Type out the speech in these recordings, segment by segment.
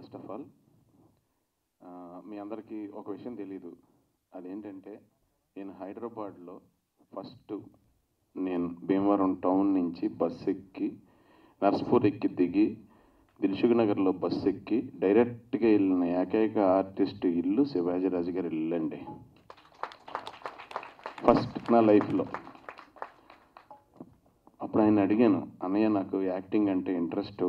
First of all మీ అందరికీ ఒక విషయం తెలీదు అదేంటంటే నేను హైదరాబాద్లో ఫస్ట్ నేను భీమవరం టౌన్ నుంచి బస్ ఎక్కి నర్స్పూర్ ఎక్కి దిగి దిల్సుఖ్ నగర్లో బస్ ఎక్కి డైరెక్ట్గా వెళ్ళిన ఏకైక ఆర్టిస్ట్ ఇల్లు శివాజీరాజు గారి ఇల్లు అండి ఫస్ట్ నా లైఫ్లో అప్పుడు ఆయన అడిగాను అన్నయ్య నాకు యాక్టింగ్ అంటే ఇంట్రెస్ట్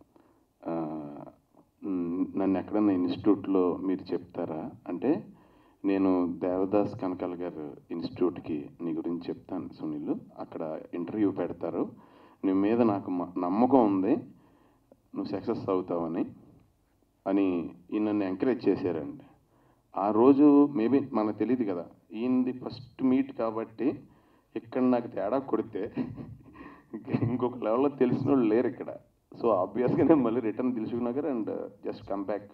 నన్ను ఎక్కడన్నా ఇన్స్టిట్యూట్లో మీరు చెప్తారా అంటే నేను దేవదాస్ కనకాల గారు ఇన్స్టిట్యూట్కి నీ గురించి చెప్తాను సునీల్ అక్కడ ఇంటర్వ్యూ పెడతారు నీ మీద నాకు మ- నమ్మకం ఉంది నువ్వు సక్సెస్ అవుతావని అని ఈయన నన్ను ఎంకరేజ్ చేశారండి ఆ రోజు మేబీ మనకు తెలియదు కదా ఈయనది ఫస్ట్ మీట్ కాబట్టి ఇక్కడ నాకు తేడా కొడితే ఇంకొక లెవెల్లో తెలిసిన వాళ్ళు లేరు ఇక్కడ సో ఆబ్వియస్గా నేను మళ్ళీ రిటర్న్ తెలుసుకున్నాగర్ అండ్ జస్ట్ కమ్ బ్యాక్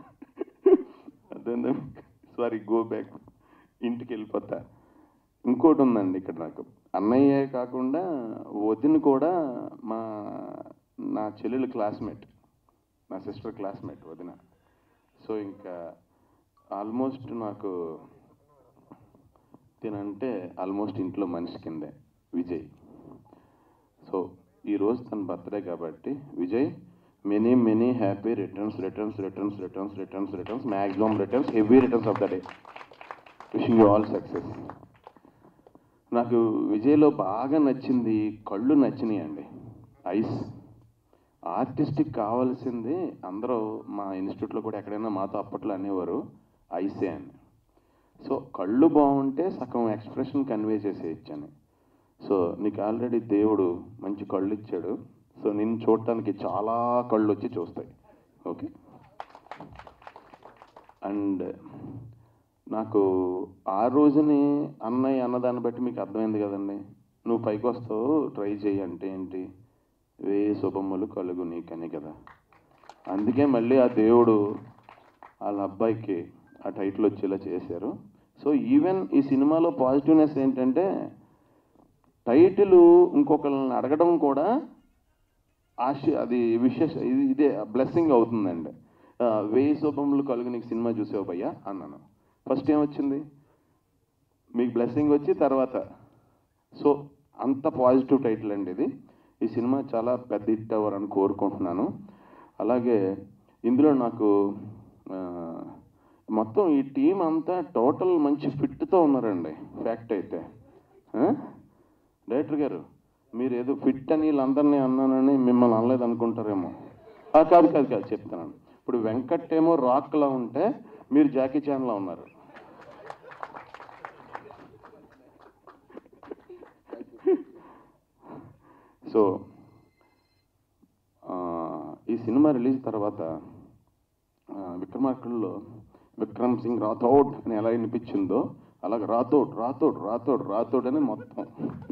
అదే సారీ గో బ్యాక్ ఇంటికి వెళ్ళిపోతా ఇంకోటి ఉందండి ఇక్కడ నాకు అన్నయ్య కాకుండా వదిన కూడా మా నా చెల్లెలు క్లాస్మేట్ నా సిస్టర్ క్లాస్మేట్ వదిన సో ఇంకా ఆల్మోస్ట్ నాకు తినంటే ఆల్మోస్ట్ ఇంట్లో మనిషి కిందే విజయ్ సో ఈరోజు తన బర్త్డే కాబట్టి Vijay many many happy returns returns returns returns returns returns maximum returns heavy returns of the day wishing you all success నాకు విజయ్లో బాగా నచ్చింది కళ్ళు నచ్చినాయి అండి ఐస్ ఆర్టిస్ట్కి కావాల్సింది అందరూ మా ఇన్స్టిట్యూట్లో కూడా ఎక్కడైనా మాతో అప్పట్లో అనేవారు ఐసే అని సో కళ్ళు బాగుంటే సగం ఎక్స్ప్రెషన్ కన్వే చేసేయచ్చని సో నీకు ఆల్రెడీ దేవుడు మంచి కళ్ళు ఇచ్చాడు సో నిన్ను చూడటానికి చాలా కళ్ళు వచ్చి చూస్తాయి ఓకే అండ్ నాకు ఆ రోజుని అన్నయ్య అన్నదాన్ని బట్టి మీకు అర్థమైంది కదండి నువ్వు పైకి వస్తావు ట్రై చేయి అంటే ఏంటి వే శుభములు కలుగు నీకని కదా అందుకే మళ్ళీ ఆ దేవుడు వాళ్ళ అబ్బాయికి ఆ టైటిల్ వచ్చేలా చేశారు సో ఈవెన్ ఈ సినిమాలో పాజిటివ్నెస్ ఏంటంటే టైటిల్ ఇంకొకరిని అడగడం కూడా ఆశ అది విశేష ఇది ఇదే బ్లెస్సింగ్ అవుతుందండి ఆ, వేయి శుభములు కలుగు నీకు సినిమా చూసావు భయ్యా అన్నాను ఫస్ట్ ఏమొచ్చింది మీకు బ్లెస్సింగ్ వచ్చి తర్వాత సో అంత పాజిటివ్ టైటిల్ అండి ఇది ఈ సినిమా చాలా పెద్ద హిట్ అవ్వాలని కోరుకుంటున్నాను అలాగే ఇందులో నాకు ఆ, మొత్తం ఈ టీం అంతా టోటల్ మంచి ఫిట్తో ఉన్నారండి ఫ్యాక్ట్ అయితే ఆ? డైరెక్టర్ గారు మీరు ఏదో ఫిట్ అని వీళ్ళందరినీ అన్నానని మిమ్మల్ని అనలేదు అనుకుంటారేమో ఆ, కాదు కాదు కాదు చెప్తాను ఇప్పుడు వెంకట్ ఏమో రాక్లా ఉంటే మీరు జాకీ చాన్లా ఉన్నారు సో ఆ, ఈ సినిమా రిలీజ్ తర్వాత ఆ, విక్రమార్కుల్లో విక్రమ్ సింగ్ రాథోడ్ అని ఎలా వినిపించిందో అలాగే రాథోడ్ రాథోడ్ రాథోడ్ రాథోడ్ అని మొత్తం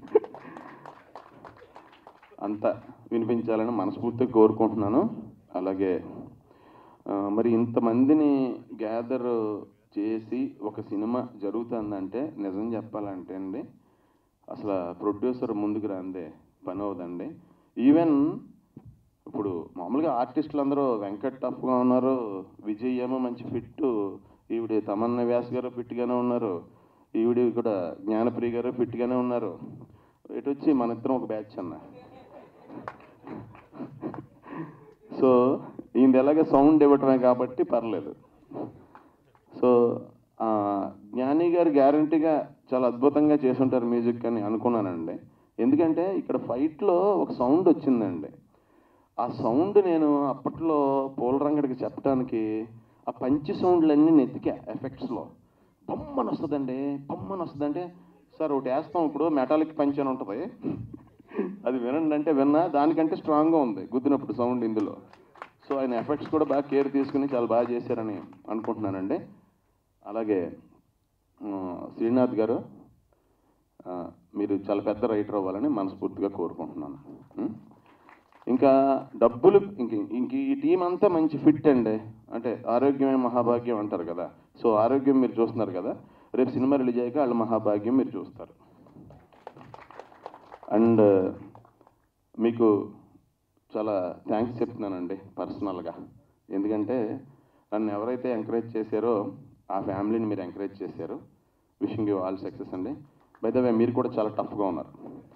అంతా వినిపించాలని మనస్ఫూర్తిగా కోరుకుంటున్నాను అలాగే ఆ, మరి ఇంతమందిని గ్యాదర్ చేసి ఒక సినిమా జరుగుతుందంటే నిజం చెప్పాలంటే అండి అసలు ప్రొడ్యూసర్ ముందుకు రాందే పని అవుదండి ఈవెన్ ఇప్పుడు మామూలుగా ఆర్టిస్టులు అందరూ వెంకట్ టఫ్గా ఉన్నారు విజయ్ ఏమో మంచి ఫిట్ ఈవిడ తమన్నా వ్యాస్ గారు ఫిట్గానే ఉన్నారు ఈవిడ కూడా జ్ఞానప్రియ గారు ఫిట్గానే ఉన్నారు ఇటు వచ్చి మన ఇద్దరం ఒక బ్యాచ్ అన్న సో ఈయన ఎలాగే సౌండ్ ఇవ్వటమే కాబట్టి పర్లేదు సో ఆ, జ్ఞాని గారు గ్యారంటీగా చాలా అద్భుతంగా చేసుంటారు మ్యూజిక్ అని అనుకున్నానండి ఎందుకంటే ఇక్కడ ఫైట్లో ఒక సౌండ్ వచ్చిందండి ఆ సౌండ్ నేను అప్పట్లో పూలరంగడికి చెప్పడానికి ఆ పంచి సౌండ్లన్నీ నెత్తికా ఎఫెక్ట్స్లో బొమ్మని వస్తుందండి బొమ్మని వస్తుందంటే సార్ ఒకటి వేస్తాం ఇప్పుడు మెటాలిక్ పంచ్ అని ఉంటుంది అది వినండి అంటే విన్నా దానికంటే స్ట్రాంగ్గా ఉంది గుద్దినప్పుడు సౌండ్ ఇందులో సో ఆయన ఎఫెక్ట్స్ కూడా బాగా కేర్ తీసుకుని చాలా బాగా చేశారని అనుకుంటున్నానండి అలాగే ఆ, శ్రీనాథ్ గారు ఆ, మీరు చాలా పెద్ద రైటర్ అవ్వాలని మనస్ఫూర్తిగా కోరుకుంటున్నాను ఉం? ఇంకా డబ్బులు ఇంక ఇంక ఈ టీం అంతా మంచి ఫిట్ అండి అంటే ఆరోగ్యమే మహాభాగ్యం అంటారు కదా సో ఆరోగ్యం మీరు చూస్తున్నారు కదా రేపు సినిమా రిలీజ్ అయ్యాక వాళ్ళ మహాభాగ్యం మీరు చూస్తారు అండ్ మీకు చాలా థ్యాంక్స్ చెప్తున్నానండి పర్సనల్గా ఎందుకంటే నన్ను ఎవరైతే ఎంకరేజ్ చేశారో ఆ ఫ్యామిలీని మీరు ఎంకరేజ్ చేశారు విషింగ్ యూ ఆల్ సక్సెస్ అండి బై ద వే మీరు కూడా చాలా టఫ్గా ఉన్నారు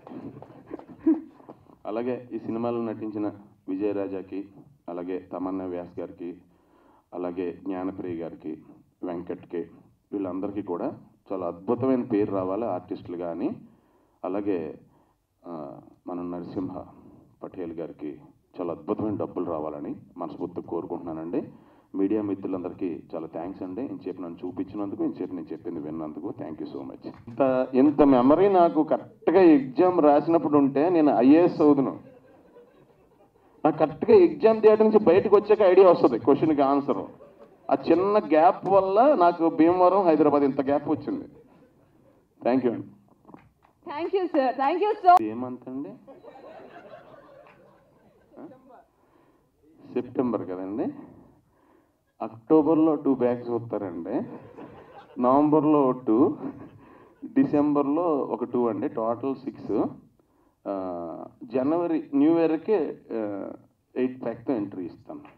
అలాగే ఈ సినిమాలో నటించిన విజయరాజాకి అలాగే తమన్నా వ్యాస్ గారికి అలాగే జ్ఞానప్రియ గారికి వెంకట్కి వీళ్ళందరికీ కూడా చాలా అద్భుతమైన పేరు రావాలి ఆర్టిస్టులు కానీ అలాగే ఆ, మన నరసింహ పటేల్ గారికి చాలా అద్భుతమైన డబ్బులు రావాలని మనస్ఫూర్తిగా కోరుకుంటున్నానండి మీడియా మిత్రులందరికీ చాలా థ్యాంక్స్ అండి ఇంచేపు నన్ను చూపించినందుకు ఇంచేపు నేను చెప్పింది విన్నందుకు థ్యాంక్ యూ సో మచ్ ఇంత ఇంత మెమరీ నాకు కరెక్ట్గా ఎగ్జామ్ రాసినప్పుడు ఉంటే నేను ఐఏఎస్ అవుదును నాకు కరెక్ట్గా ఎగ్జామ్ థియేటర్ నుంచి బయటకు వచ్చాక ఐడియా వస్తుంది క్వశ్చన్కి ఆన్సర్ ఆ చిన్న గ్యాప్ వల్ల నాకు భీమవరం హైదరాబాద్ ఇంత గ్యాప్ వచ్చింది థ్యాంక్ యూ అండి thank you sir thank you so a month అండి సెప్టెంబర్ కదండి అక్టోబర్లో టూ బ్యాగ్స్ వస్తారండి నవంబర్లో టూ డిసెంబర్లో ఒక టూ అండి టోటల్ సిక్స్ జనవరి న్యూ ఇయర్కి ఎయిట్ ప్యాక్తో ఎంట్రీ ఇస్తాను